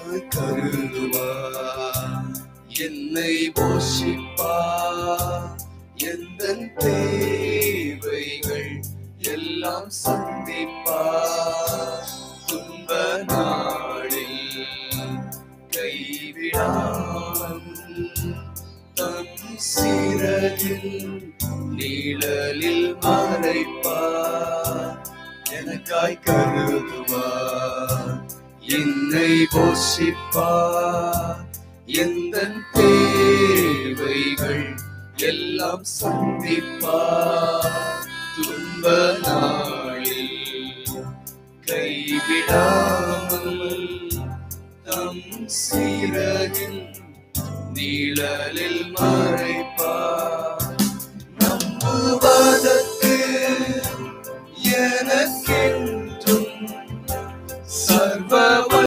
எனக்காய் கருதுவார் என்னை போஷிப்பார் எந்த தேவைகள் எல்லாம் சந்திப்பார் துன்ப நாளில் கைவிடாமல் தன் சிறகில் நீழலில் மறைப்பார் எனக்காய் கருதுவார் என்னை போஷிப்பார் எந்த தேவைகள் எல்லாம் சந்திப்பார் துன்ப நாளில் கைவிடாமல் தம் சிறகில் நீழலில் மறை